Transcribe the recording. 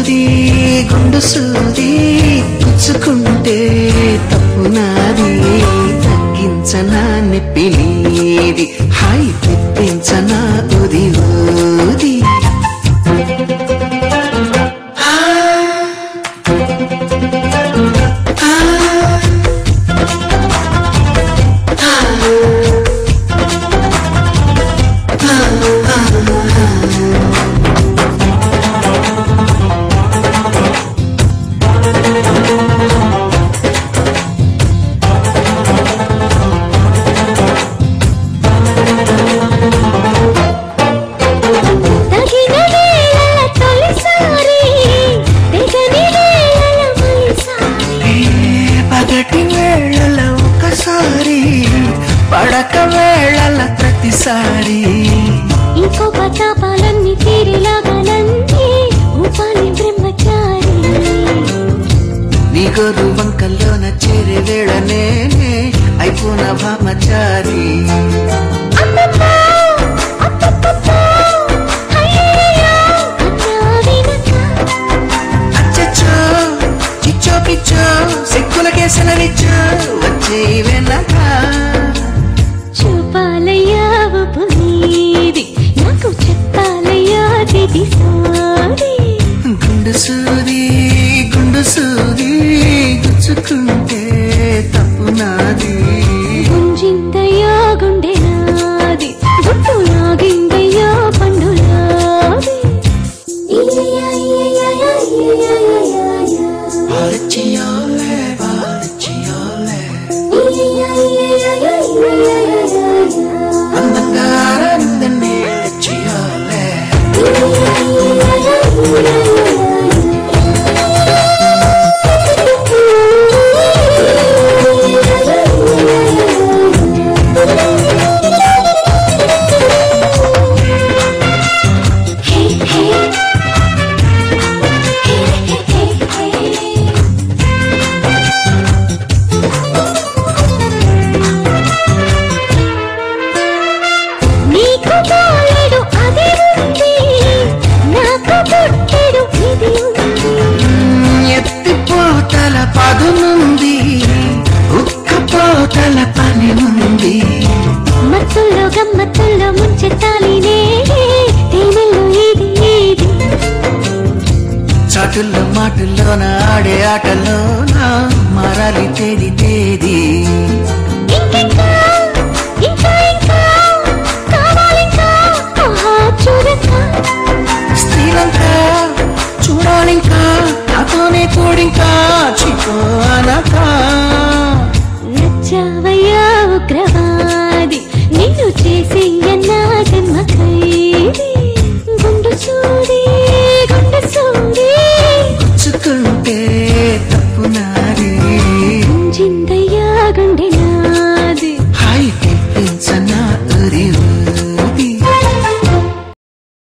సూది గుండు సూది పుచ్చుకుంటే తప్పు నాది తగ్గించనా నొప్పి నీది హాయ్ తెప్పించనా ఉది ఊది తగిన వేళ తొలిసారి తెగని వేళ మలిసారి ఏ పగటి వేళల ఒకసారి పడక వేళల ప్రతిసారి ఇంకో పతాపాలన్నీ తీరిలాగానంది ఉపాలి బ్రహ్మచారి నీ గోరు వంకల్లోన చేరే వేళ నేనే అయిపోన భామచారి అమ్మమ్మ, అప్పప్పప్ప, అయ్యయ్యో, అన్నా వినక. అచ్చచ్చో చిచ్చో పిచ్చో సిక్కులకేసనరిచ్చో వచ్చే వెనక చూపాలయ్యా ఉప్పు నీది నాకు చెప్పాలయ్యా తిది సారి గుండు సూది గుండు సూది గుచ్చుకుంటే తప్పు నాది గుంజిందయ్యా గుండె నాది గుట్టు లాగిందయ్యా పండులాది బాలచియోలే బాలచియోలే అందంగా రందనే చియోలే నీకు బాలెడు అది ఉంది నాకు పుట్టెడు ఇది ఉంది ఎత్తిపోతల పదునుంది ఉక్కపోతల పని ఉంది మత్తుల్లో గమ్మత్తుల్లో ముంచెత్తాలి నేనే తేనెల్లో ఇది ఇది చాటుల్లో మాటుల్లోన ఆడే ఆటలోన మారాలి తేది తేది ఇంకెంకా